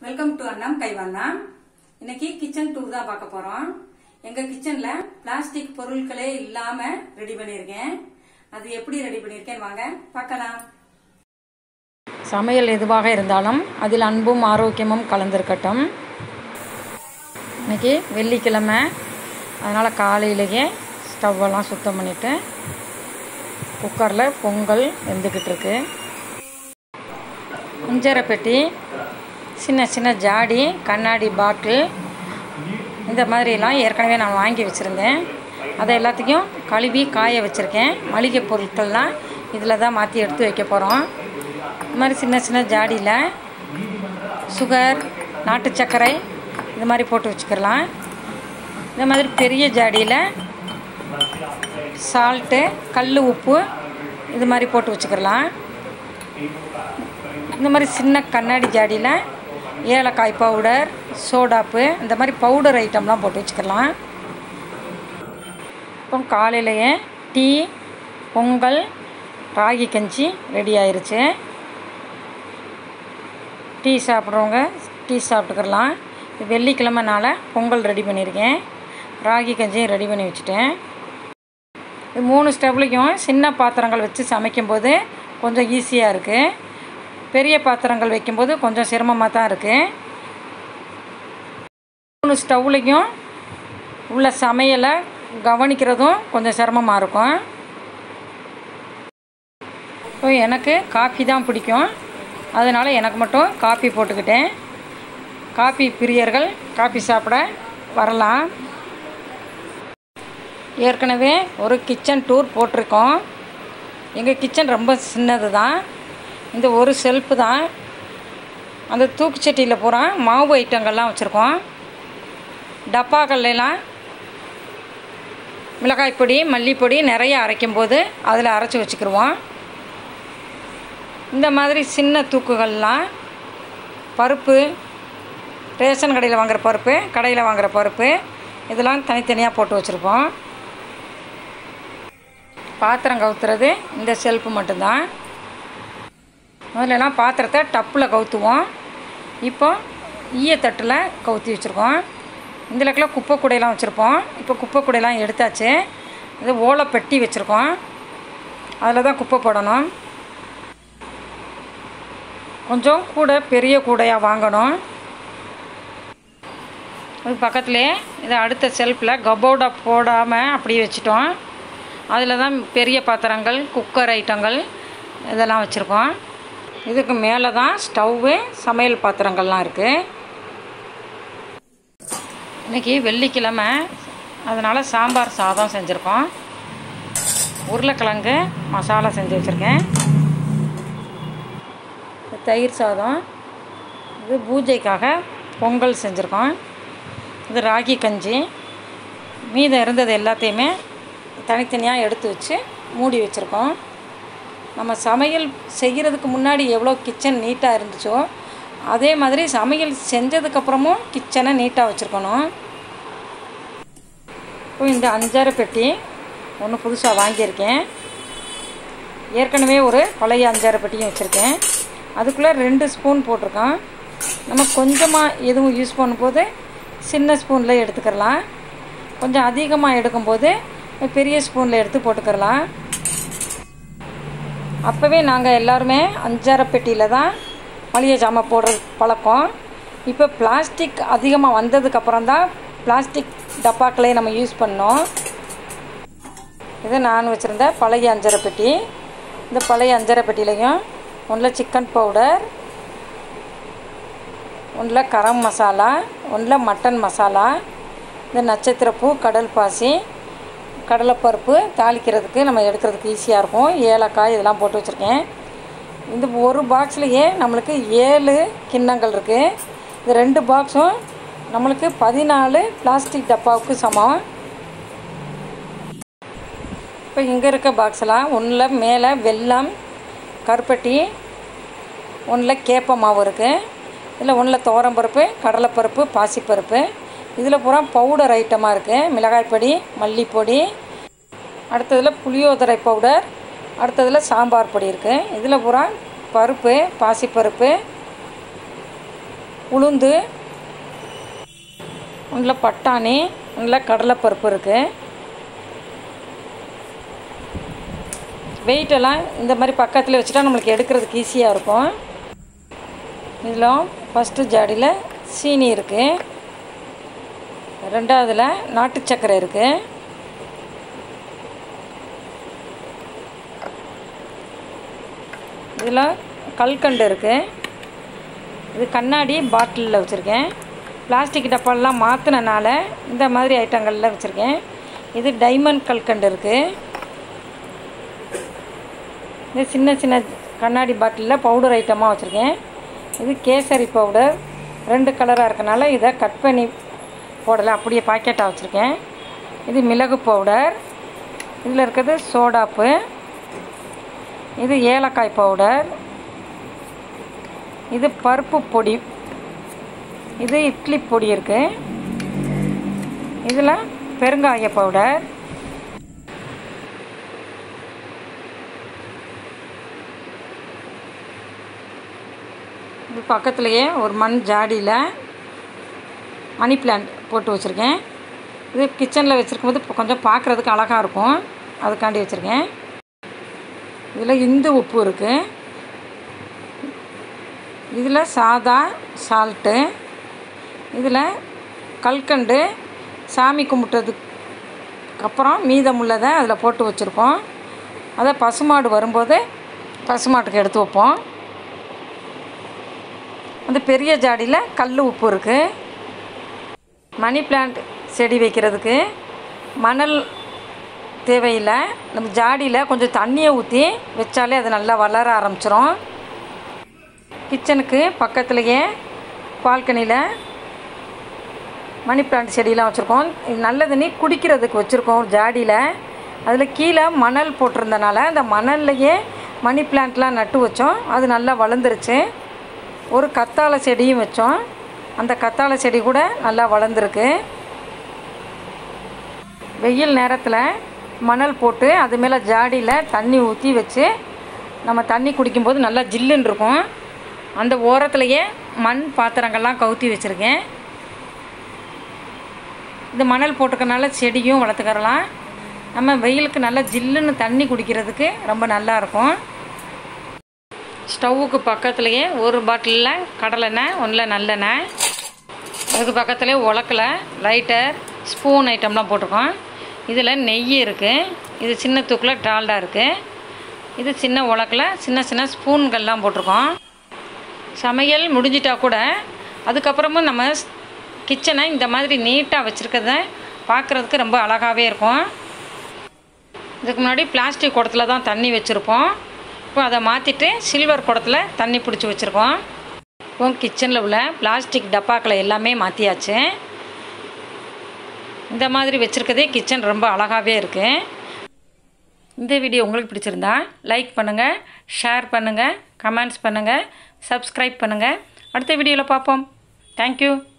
welcome to அண்ணாம் கைவண்ணாம் இன்னைக்கு kitchen tour தான் பார்க்க போறோம் எங்க கிச்சன்ல பிளாஸ்டிக் பொருட்களே இல்லாம ரெடி பண்ணிருக்கேன் அது எப்படி ரெடி பண்ணிருக்கேன்னு வாங்க பார்க்கலாம் சமையல் எதுவாக இருந்தாலும் அதில் அன்பும் ஆரோக்கியமும் கலந்திருக்கட்டும் இன்னைக்கு வெள்ளிக்கிழமை அதனால் காலையிலேயே ஸ்டவ்வெல்லாம் சுத்தம் பண்ணிவிட்டு குக்கரில் பொங்கல் வெந்துக்கிட்டு இருக்கு அஞ்சரை பெட்டி சின்ன சின்ன ஜாடி கண்ணாடி பாட்டில் இந்த மாதிரிலாம் ஏற்கனவே நான் வாங்கி வச்சுருந்தேன் அதை எல்லாத்தையும் கழுவி காய வச்சுருக்கேன் மளிகை பொருட்கள்லாம் இதில் தான் மாற்றி எடுத்து வைக்க போகிறோம் இந்த மாதிரி சின்ன சின்ன ஜாடியில் சுகர் நாட்டு சர்க்கரை இது மாதிரி போட்டு வச்சுக்கலாம் இந்த மாதிரி பெரிய ஜாடியில் சால்ட்டு கல் உப்பு இது மாதிரி போட்டு வச்சுக்கலாம் இந்த மாதிரி சின்ன கண்ணாடி ஜாடியில் ஏலக்காய் பவுடர் சோடாப்பு இந்த மாதிரி பவுடர் ஐட்டம்லாம் போட்டு வச்சுக்கலாம் இப்போ காலையிலேயே டீ பொங்கல் ராகி கஞ்சி ரெடி ஆயிருச்சு டீ சாப்பிட்றவங்க டீ சாப்பிட்டுக்கலாம் இது வெள்ளிக்கிழமைனால பொங்கல் ரெடி பண்ணியிருக்கேன் ராகி கஞ்சியும் ரெடி பண்ணி வச்சுட்டேன் இது மூணு ஸ்டவ்லையும் சின்ன பாத்திரங்கள் வச்சு சமைக்கும்போது கொஞ்சம் ஈஸியாக இருக்குது பெரிய பாத்திரங்கள் வைக்கும்போது கொஞ்சம் சிரமமாக தான் இருக்குது மூணு ஸ்டவ்லையும் உள்ள சமையலை கவனிக்கிறதும் கொஞ்சம் சிரமமாக இருக்கும் இப்போ எனக்கு காஃபி தான் பிடிக்கும் அதனால் எனக்கு மட்டும் காஃபி போட்டுக்கிட்டேன் காஃபி பிரியர்கள் காஃபி சாப்பிட வரலாம் ஏற்கனவே ஒரு கிச்சன் டூர் போட்டிருக்கோம் எங்கள் கிச்சன் ரொம்ப சின்னது தான் இந்த ஒரு செல்ஃபு தான் அந்த தூக்குச்சட்டியில் பூரா மாவு ஐட்டங்கள்லாம் வச்சுருக்கோம் டப்பாக்கள்லாம் மிளகாய் பொடி மல்லிப்பொடி நிறைய அரைக்கும் போது அதில் அரைச்சி வச்சுக்கிடுவோம் இந்த மாதிரி சின்ன தூக்குகள்லாம் பருப்பு ரேஷன் கடையில் வாங்குகிற பருப்பு கடையில் வாங்குகிற பருப்பு இதெல்லாம் தனித்தனியாக போட்டு வச்சுருப்போம் பாத்திரம் கவுத்துறது இந்த செல்ஃபு மட்டும்தான் முதல்லலாம் பாத்திரத்தை டப்பில் கவுத்துவோம் இப்போ ஈயத்தட்டில் கவுத்தி வச்சுருக்கோம் இந்த லக்கில் குப்பை கூடையெல்லாம் வச்சுருப்போம் இப்போ குப்பை கூடையெல்லாம் எடுத்தாச்சு இது ஓலை பெட்டி வச்சுருக்கோம் அதில் தான் குப்பை போடணும் கொஞ்சம் கூட பெரிய கூடையாக வாங்கணும் அது பக்கத்துலேயே இதை அடுத்த செல்ஃபில் கபோர்டா போடாமல் அப்படியே வச்சுட்டோம் அதில் தான் பெரிய பாத்திரங்கள் குக்கர் ஐட்டங்கள் இதெல்லாம் வச்சுருக்கோம் இதுக்கு மேலே தான் ஸ்டவ்வு சமையல் பாத்திரங்கள்லாம் இருக்குது இன்றைக்கி வெள்ளிக்கிழமை அதனால் சாம்பார் சாதம் செஞ்சுருக்கோம் உருளைக்கிழங்கு மசாலா செஞ்சு வச்சுருக்கேன் தயிர் சாதம் இது பூஜைக்காக பொங்கல் செஞ்சுருக்கோம் இது ராகி கஞ்சி மீதம் இருந்தது எல்லாத்தையுமே தனித்தனியாக எடுத்து வச்சு மூடி வச்சுருக்கோம் நம்ம சமையல் செய்கிறதுக்கு முன்னாடி எவ்வளோ கிச்சன் நீட்டாக இருந்துச்சோ அதே மாதிரி சமையல் செஞ்சதுக்கப்புறமும் கிச்சனை நீட்டாக வச்சுருக்கணும் இப்போ இந்த அஞ்சாறு பெட்டி ஒன்று புதுசாக வாங்கியிருக்கேன் ஏற்கனவே ஒரு பழைய அஞ்சாறு பெட்டியும் வச்சுருக்கேன் அதுக்குள்ளே ரெண்டு ஸ்பூன் போட்டிருக்கோம் நம்ம கொஞ்சமாக எதுவும் யூஸ் பண்ணும்போது சின்ன ஸ்பூனில் எடுத்துக்கிறலாம் கொஞ்சம் அதிகமாக எடுக்கும்போது பெரிய ஸ்பூனில் எடுத்து போட்டுக்கிறலாம் அப்போவே நாங்கள் எல்லாருமே அஞ்சார பெட்டியில் தான் மளிகை ஜாமான் போடுற பழக்கம் இப்போ பிளாஸ்டிக் அதிகமாக வந்ததுக்கப்புறம் தான் பிளாஸ்டிக் டப்பாக்களே நம்ம யூஸ் பண்ணோம் இது நான் வச்சுருந்த பழைய அஞ்சரை பெட்டி இந்த பழைய அஞ்சரை பெட்டிலையும் ஒன்றில் சிக்கன் பவுடர் ஒன்றில் கரம் மசாலா ஒன்றில் மட்டன் மசாலா இந்த நட்சத்திரப்பூ கடல் பாசி கடலைப்பருப்பு தாளிக்கிறதுக்கு நம்ம எடுக்கிறதுக்கு ஈஸியாக இருக்கும் ஏலக்காய் இதெல்லாம் போட்டு வச்சுருக்கேன் இந்த ஒரு பாக்ஸ்லேயே நம்மளுக்கு ஏழு கிண்ணங்கள் இருக்குது இந்த ரெண்டு பாக்ஸும் நம்மளுக்கு பதினாலு பிளாஸ்டிக் டப்பாவுக்கு சமம் இப்போ இங்கே இருக்க பாக்ஸ்லாம் ஒன்றில் மேலே வெல்லம் கருப்பட்டி ஒன்றில் கேப்ப மாவு இருக்குது இதில் ஒன்றில் துவரம்பருப்பு கடலைப்பருப்பு பாசிப்பருப்பு இதில் பூரா பவுடர் ஐட்டமாக இருக்குது மிளகாய் பொடி மல்லிப்பொடி அடுத்ததில் புளியோதரை பவுடர் அடுத்ததில் சாம்பார் பொடி இருக்குது இதில் பூரா பருப்பு பாசிப்பருப்பு உளுந்து ஒன்றில் பட்டாணி ஒன்றில் கடலைப்பருப்பு இருக்குது வெயிட்டெல்லாம் இந்த மாதிரி பக்கத்தில் வச்சுட்டா நம்மளுக்கு எடுக்கிறதுக்கு ஈஸியாக இருக்கும் இதில் ஃபஸ்ட்டு ஜாடியில் சீனி இருக்குது ரெண்டாவதுல நாட்டு சர்க்கரை இருக்குது இதில் கல்கண்டு இருக்குது இது கண்ணாடி பாட்டிலில் வச்சுருக்கேன் பிளாஸ்டிக் டப்பாலெலாம் மாற்றினனால இந்த மாதிரி ஐட்டங்களில் வச்சுருக்கேன் இது டைமண்ட் கல்கண்டு இருக்குது இது சின்ன சின்ன கண்ணாடி பாட்டிலில் பவுடர் ஐட்டமாக வச்சுருக்கேன் இது கேசரி பவுடர் ரெண்டு கலராக இருக்கனால இதை கட் பண்ணி போடலை அப்படியே பாக்கெட்டாக வச்சுருக்கேன் இது மிளகு பவுடர் இதில் இருக்கிறது சோடாப்பு இது ஏலக்காய் பவுடர் இது பருப்பு பொடி இது இட்லி பொடி இருக்குது இதில் பெருங்காய பவுடர் இது பக்கத்துலேயே ஒரு மண் ஜாடியில் மணி பிளான்ட் போட்டு வச்சுருக்கேன் இது கிச்சனில் வச்சுருக்கும்போது இப்போ கொஞ்சம் பார்க்குறதுக்கு அழகாக இருக்கும் அதுக்காண்டி வச்சுருக்கேன் இதில் இந்து உப்பு இருக்குது இதில் சாதா சால்ட்டு இதில் கல்கண்டு சாமி கும்பிட்டதுக்கு அப்புறம் மீதமுள்ளதை அதில் போட்டு வச்சுருக்கோம் அதை பசுமாடு வரும்போது பசுமாட்டுக்கு எடுத்து வைப்போம் அந்த பெரிய ஜாடியில் கல் உப்பு இருக்குது மணி பிளான்ட் செடி வைக்கிறதுக்கு மணல் தேவையில்லை நம்ம ஜாடியில் கொஞ்சம் தண்ணியை ஊற்றி வச்சாலே அது நல்லா வளர ஆரம்பிச்சிரும் கிச்சனுக்கு பக்கத்துலேயே பால்கனியில் மணி பிளான்ட் செடியெலாம் வச்சுருக்கோம் இது நல்ல தண்ணி குடிக்கிறதுக்கு வச்சுருக்கோம் ஜாடியில் அதில் கீழே மணல் போட்டிருந்தனால அந்த மணல்லையே மணி பிளான்ட்லாம் நட்டு வச்சோம் அது நல்லா வளர்ந்துருச்சு ஒரு கத்தாழை செடியும் வச்சோம் அந்த கத்தாழை செடி கூட நல்லா வளர்ந்துருக்கு வெயில் நேரத்தில் மணல் போட்டு அது மேலே ஜாடியில் தண்ணி ஊற்றி வச்சு நம்ம தண்ணி குடிக்கும்போது நல்லா ஜில்லுன்னு இருக்கும் அந்த ஓரத்துலையே மண் பாத்திரங்கள்லாம் கவுத்தி வச்சுருக்கேன் இந்த மணல் போட்டுக்கனால செடியும் வளர்த்துக்கறலாம் நம்ம வெயிலுக்கு நல்லா ஜில்லுன்னு தண்ணி குடிக்கிறதுக்கு ரொம்ப நல்லா இருக்கும் ஸ்டவ்வுக்கு பக்கத்துலேயே ஒரு பாட்டிலில் கடலெண்ணெய் ஒன்றில் நல்லெண்ணெய் அதுக்கு பக்கத்துலேயே உலக்கில் லைட்டர் ஸ்பூன் ஐட்டம்லாம் போட்டிருக்கோம் இதில் நெய் இருக்குது இது சின்ன தூக்கில் டால்டா இருக்குது இது சின்ன உலக்கில் சின்ன சின்ன ஸ்பூன்கள்லாம் போட்டிருக்கோம் சமையல் முடிஞ்சிட்டா கூட அதுக்கப்புறமும் நம்ம கிச்சனை இந்த மாதிரி நீட்டாக வச்சுருக்கத பார்க்குறதுக்கு ரொம்ப அழகாகவே இருக்கும் இதுக்கு முன்னாடி பிளாஸ்டிக் குடத்துல தான் தண்ணி வச்சுருப்போம் இப்போ அதை மாற்றிட்டு சில்வர் குடத்தில் தண்ணி பிடிச்சி வச்சுருக்கோம் இப்போ கிச்சனில் உள்ள பிளாஸ்டிக் டப்பாக்களை எல்லாமே மாற்றியாச்சு இந்த மாதிரி வச்சுருக்கதே கிச்சன் ரொம்ப அழகாகவே இருக்குது இந்த வீடியோ உங்களுக்கு பிடிச்சிருந்தா லைக் பண்ணுங்கள் ஷேர் பண்ணுங்கள் கமெண்ட்ஸ் பண்ணுங்கள் சப்ஸ்கிரைப் பண்ணுங்கள் அடுத்த வீடியோவில் பார்ப்போம் தேங்க்யூ